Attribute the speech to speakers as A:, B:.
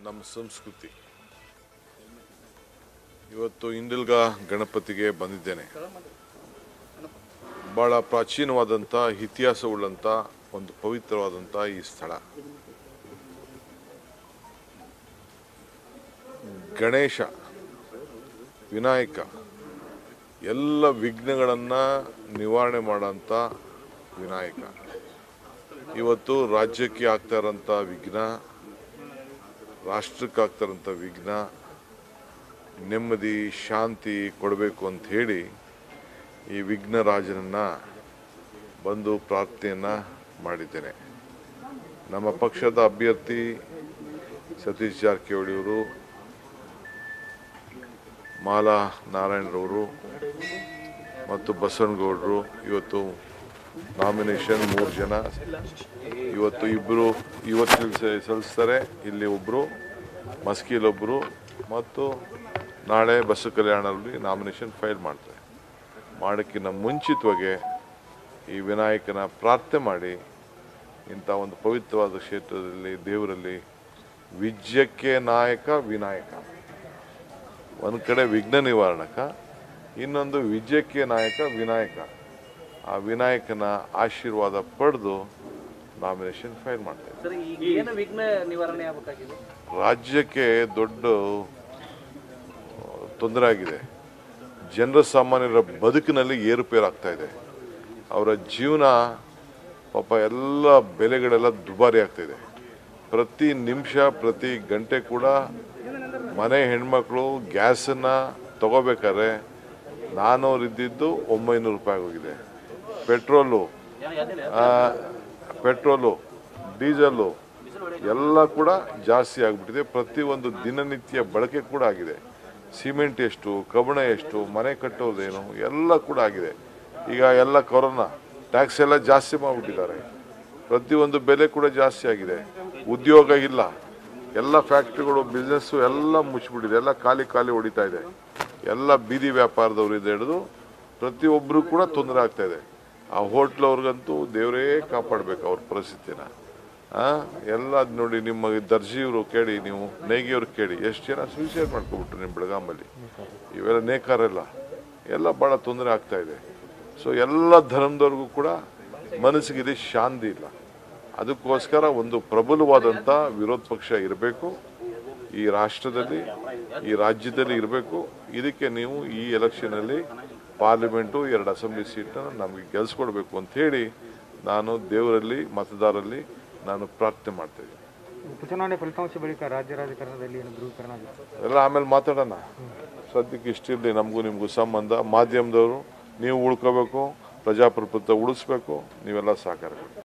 A: ನಮ್ಮ ಸಂಸ್ಕೃತಿ ಇವತ್ತು ಇಂದಿಲ್ಗ ಗಣಪತಿಗೆ ಬಂದಿದ್ದೇನೆ ಬಹಳ ಪ್ರಾಚೀನವಾದಂಥ ಇತಿಹಾಸವುಳ್ಳಂಥ ಒಂದು ಪವಿತ್ರವಾದಂಥ ಈ ಸ್ಥಳ ಗಣೇಶ ವಿನಾಯಕ ಎಲ್ಲ ವಿಘ್ನಗಳನ್ನು ನಿವಾರಣೆ ಮಾಡೋಂಥ ವಿನಾಯಕ ಇವತ್ತು ರಾಜ್ಯಕ್ಕೆ ಆಗ್ತಾ ಇರೋಂಥ ವಿಘ್ನ ರಾಷ್ಟ್ರಕ್ಕೆ ಆಗ್ತಾ ಇರೋಂಥ ವಿಘ್ನ ನೆಮ್ಮದಿ ಶಾಂತಿ ಕೊಡಬೇಕು ಅಂತ ಹೇಳಿ ಈ ವಿಘ್ನರಾಜನನ್ನು ಬಂದು ಪ್ರಾರ್ಥನೆಯನ್ನು ಮಾಡಿದ್ದೇನೆ ನಮ್ಮ ಪಕ್ಷದ ಅಭ್ಯರ್ಥಿ ಸತೀಶ್ ಜಾರಕಿಹೊಳಿಯವರು ಮಾಲಾ ನಾರಾಯಣರವರು ಮತ್ತು ಬಸವನಗೌಡರು ಇವತ್ತು ನಾಮಿನೇಷನ್ ಮೂರು ಜನ ಇವತ್ತು ಇಬ್ಬರು ಇವತ್ತು ಸಲ್ಲಿಸ್ತಾರೆ ಇಲ್ಲಿ ಒಬ್ಬರು ಮಸ್ಕಿಲೊಬ್ಬರು ಮತ್ತು ನಾಳೆ ಬಸವ ಕಲ್ಯಾಣದಲ್ಲಿ ನಾಮಿನೇಷನ್ ಫೈಲ್ ಮಾಡ್ತಾರೆ ಮಾಡೋಕ್ಕಿಂತ ಮುಂಚಿತವಾಗಿ ಈ ವಿನಾಯಕನ ಪ್ರಾರ್ಥನೆ ಮಾಡಿ ಇಂಥ ಒಂದು ಪವಿತ್ರವಾದ ಕ್ಷೇತ್ರದಲ್ಲಿ ದೇವರಲ್ಲಿ ವಿಜಯಕ್ಕೆ ನಾಯಕ ವಿನಾಯಕ ಒಂದು ಕಡೆ ವಿಘ್ನ ನಿವಾರಣಕ ಇನ್ನೊಂದು ವಿಜಯಕ್ಕೆ ನಾಯಕ ವಿನಾಯಕ ಆ ವಿನಾಯಕನ ಆಶೀರ್ವಾದ ಪಡೆದು ನಾಮಿನೇಷನ್ ಫೈಲ್ ಮಾಡ್ತೇವೆ
B: ಸರ್ ಈಗ ಏನು ವಿಘ್ನ ನಿವಾರಣೆ ಆಗಬೇಕಾಗಿದೆ
A: ರಾಜ್ಯಕ್ಕೆ ದೊಡ್ಡ ತೊಂದರೆ ಆಗಿದೆ ಜನರ ಸಾಮಾನ್ಯರ ಬದುಕಿನಲ್ಲಿ ಏರುಪೇರು ಆಗ್ತಾ ಇದೆ ಅವರ ಜೀವನ ಪಾಪ ಎಲ್ಲ ಬೆಲೆಗಳೆಲ್ಲ ದುಬಾರಿ ಆಗ್ತಾ ಇದೆ ಪ್ರತಿ ನಿಮಿಷ ಪ್ರತಿ ಗಂಟೆ ಕೂಡ ಮನೆ ಹೆಣ್ಮಕ್ಳು ಗ್ಯಾಸನ್ನು ತಗೋಬೇಕಾದ್ರೆ ನಾನ್ನೂರು ಇದ್ದಿದ್ದು ಒಂಬೈನೂರು ರೂಪಾಯಿ ಹೋಗಿದೆ ಪೆಟ್ರೋಲು ಆ, ಪೆಟ್ರೋಲು ಡೀಸೆಲ್ಲು ಎಲ್ಲ ಕೂಡ ಜಾಸ್ತಿ ಆಗಿಬಿಟ್ಟಿದೆ ಪ್ರತಿಯೊಂದು ದಿನನಿತ್ಯ ಬಳಕೆ ಕೂಡ ಆಗಿದೆ ಸಿಮೆಂಟ್ ಎಷ್ಟು ಕಬ್ಬಣ ಎಷ್ಟು ಮನೆ ಕಟ್ಟೋದೇನು ಎಲ್ಲ ಕೂಡ ಆಗಿದೆ ಈಗ ಎಲ್ಲ ಕೊರೋನಾ ಟ್ಯಾಕ್ಸ್ ಎಲ್ಲ ಜಾಸ್ತಿ ಮಾಡಿಬಿಟ್ಟಿದ್ದಾರೆ ಪ್ರತಿಯೊಂದು ಬೆಲೆ ಕೂಡ ಜಾಸ್ತಿ ಆಗಿದೆ ಉದ್ಯೋಗ ಇಲ್ಲ ಎಲ್ಲ ಫ್ಯಾಕ್ಟ್ರಿಗಳು ಬಿಸ್ನೆಸ್ಸು ಎಲ್ಲ ಮುಚ್ಚಿಬಿಟ್ಟಿದೆ ಎಲ್ಲ ಖಾಲಿ ಖಾಲಿ ಹೊಡಿತಾ ಇದೆ ಎಲ್ಲ ಬೀದಿ ವ್ಯಾಪಾರದವರಿಂದ ಹಿಡಿದು ಪ್ರತಿಯೊಬ್ಬರು ಕೂಡ ತೊಂದರೆ ಆಗ್ತಾ ಇದೆ ಆ ಹೋಟ್ಲವ್ರಿಗಂತೂ ದೇವರೇ ಕಾಪಾಡಬೇಕು ಅವ್ರ ಪರಿಸ್ಥಿತಿನ ಆ, ಎಲ್ಲ ಅದ್ ನೋಡಿ ನಿಮ್ಮ ದರ್ಜಿಯವರು ಕೇಳಿ ನೀವು ನೇಗಿಯವ್ರು ಕೇಳಿ ಎಷ್ಟು ಜನ ಸೂಸೈಡ್ ಮಾಡ್ಕೊಬಿಟ್ರು ನಿಮ್ಮ ಬೆಳಗಾಮಲ್ಲಿ ಇವೆಲ್ಲ ನೇಕಾರೆಲ್ಲ ಎಲ್ಲ ಭಾಳ ತೊಂದರೆ ಆಗ್ತಾ ಇದೆ ಸೊ ಎಲ್ಲ ಧರ್ಮದವ್ರಿಗೂ ಕೂಡ ಮನಸ್ಸಿಗೆ ಇಲ್ಲಿ ಶಾಂತಿ ಇಲ್ಲ ಅದಕ್ಕೋಸ್ಕರ ಒಂದು ಪ್ರಬಲವಾದಂಥ ವಿರೋಧ ಪಕ್ಷ ಇರಬೇಕು ಈ ರಾಷ್ಟ್ರದಲ್ಲಿ ಈ ರಾಜ್ಯದಲ್ಲಿ ಇರಬೇಕು ಇದಕ್ಕೆ ನೀವು ಈ ಎಲೆಕ್ಷನಲ್ಲಿ ಪಾರ್ಲಿಮೆಂಟು ಎರಡು ಅಸೆಂಬ್ಲಿ ಸೀಟನ್ನು ನಮಗೆ ಗೆಲ್ಸ್ಕೊಡ್ಬೇಕು ಅಂತ ಹೇಳಿ ನಾನು ದೇವರಲ್ಲಿ ಮತದಾರರಲ್ಲಿ ನಾನು ಪ್ರಾರ್ಥನೆ ಮಾಡ್ತೇನೆ
C: ಉಪಚುನಾವಣೆ ಫಲಿತಾಂಶ ಬಳಿಕ ರಾಜ್ಯ ರಾಜಕಾರಣದಲ್ಲಿ ಏನು ಧ್ರುವೀಕರಣ ಆಗುತ್ತೆ
A: ಎಲ್ಲ ಆಮೇಲೆ ಮಾತಾಡೋಣ ಸದ್ಯಕ್ಕೆ ಇಷ್ಟಿರಲಿ ನಮಗೂ ನಿಮಗೂ ಸಂಬಂಧ ಮಾಧ್ಯಮದವರು ನೀವು ಉಳ್ಕೋಬೇಕು ಪ್ರಜಾಪ್ರಭುತ್ವ ಉಳಿಸ್ಬೇಕು ನೀವೆಲ್ಲ ಸಹಕಾರ ಕೊಡಿ